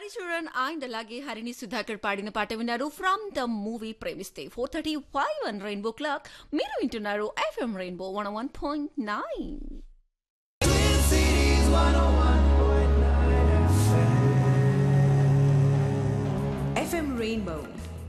Haricharan and అలాగే హరిణి సుధాకర్ పాడిన పాట విన్నారు from the movie Premisthe four thirty five one Rainbow clock మీరు వింటున్నారు FM Rainbow one one point nine FM Rainbow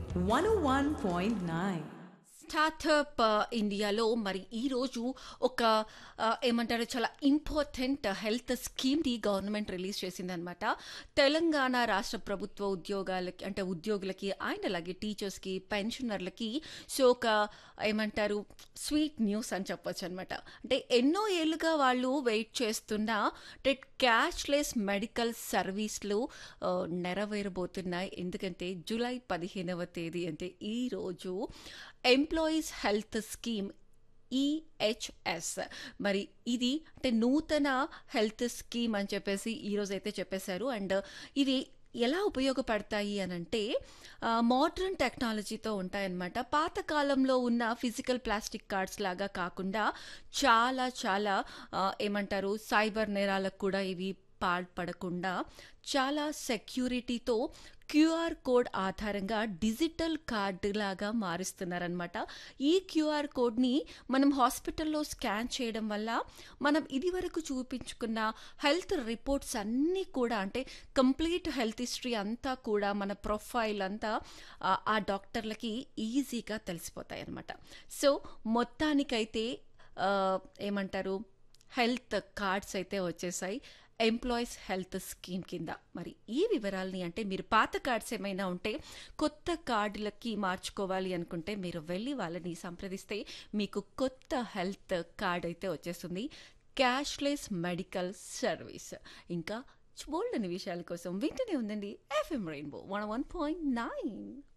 101.9. Startup ఇండియాలో మరి ఈరోజు ఒక ఆ, ఏమంటారు చాలా ఇంపార్టెంట్ హెల్త్ స్కీమ్ని గవర్నమెంట్ రిలీజ్ చేసిందనమాట తెలంగాణ రాష్ట్ర ప్రభుత్వ ఉద్యోగాలకి అంటే ఉద్యోగులకి అండ్ అలాగే టీచర్స్కి పెన్షనర్లకి సో ఒక ఏమంటారు స్వీట్ న్యూస్ అని చెప్పొచ్చు అనమాట అంటే ఎన్నో ఏళ్ళుగా వాళ్ళు వెయిట్ చేస్తున్న అంటే క్యాష్లెస్ మెడికల్ సర్వీస్లు ఆ, నెరవేరబోతున్నాయి ఎందుకంటే జూలై పదిహేనవ తేదీ అంటే ఈరోజు ఎంప్లాయీస్ హెల్త్ స్కీమ్ ఈహెచ్ఎస్ మరి ఇది అంటే నూతన హెల్త్ స్కీమ్ అని చెప్పేసి ఈరోజు అయితే చెప్పేశారు అండ్ ఇవి ఎలా ఉపయోగపడతాయి అని అంటే మోడ్రన్ టెక్నాలజీతో ఉంటాయన్నమాట పాతకాలంలో ఉన్న ఫిజికల్ ప్లాస్టిక్ కార్డ్స్ లాగా కాకుండా చాలా చాలా ఆ, ఏమంటారు సైబర్ నేరాలకు కూడా ఇవి పాల్పడకుండా చాలా సెక్యూరిటీతో క్యూఆర్ కోడ్ ఆధారంగా డిజిటల్ కార్డు లాగా మారుస్తున్నారనమాట ఈ క్యూఆర్ కోడ్ని మనం హాస్పిటల్లో స్కాన్ చేయడం వల్ల మనం ఇదివరకు చూపించుకున్న హెల్త్ రిపోర్ట్స్ అన్నీ కూడా అంటే కంప్లీట్ హెల్త్ హిస్టరీ అంతా కూడా మన ప్రొఫైల్ అంతా ఆ- ఆ డాక్టర్లకి ఈజీగా తెలిసిపోతాయి అనమాట సో మొత్తానికైతే ఆ, ఏమంటారు హెల్త్ కార్డ్స్ అయితే వచ్చేసాయి ఎంప్లాయీస్ హెల్త్ స్కీమ్ కింద మరి ఈ వివరాలని అంటే మీరు పాత కార్డ్స్ ఏమైనా ఉంటే కొత్త కార్డులకి మార్చుకోవాలి అనుకుంటే మీరు వెళ్ళి వాళ్ళని సంప్రదిస్తే మీకు కొత్త హెల్త్ కార్డ్ అయితే వచ్చేస్తుంది క్యాష్లెస్ మెడికల్ సర్వీస్ ఇంకా బోల్డ్ అనే విషయాల కోసం వింటూనే ఉందండి FM Rainbow one one point nine